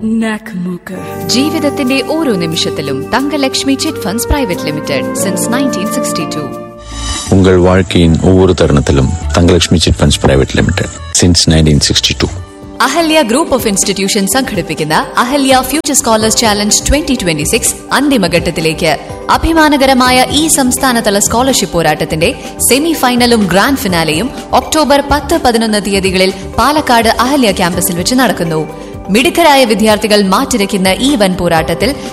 നാക്കുമൂക്ക് ജീവിതത്തിന്റെ ഓരോ നിമിഷത്തിലും Thankalakshmi chit funds private limited since nineteen sixty two உங்கள் வாழ்க்கையின் ஒவ்வொரு தருணத்திலும் Thangalakshmi chit funds private limited since nineteen sixty two Ahalya group of institution സംഘടിപ്പിക്കുന്ന Ahalya future scholars challenge twenty twenty six അന്തിമഘട്ടത്തിലേക്ക് അഭിമാനകരമായ ഈ സംസ്ഥാനതല സ്കോളർഷിപ്പ് പോരാട്ടത്തിന്റെ സെമി ഫൈനലും ഗ്രാൻഡ് ഫിനാലെയും ഒക്ടോബർ പത്ത് പതിനൊന്ന് തീയതികളിൽ പാലക്കാട് അഹല്യ ക്യാമ്പസിൽ വെച്ച് നടക്കുന്നു മിടുക്കരായ വിദ്യാർത്ഥികൾ മാറ്റിരയ്ക്കുന്ന ഈ വൻ പോരാട്ടത്തിൽ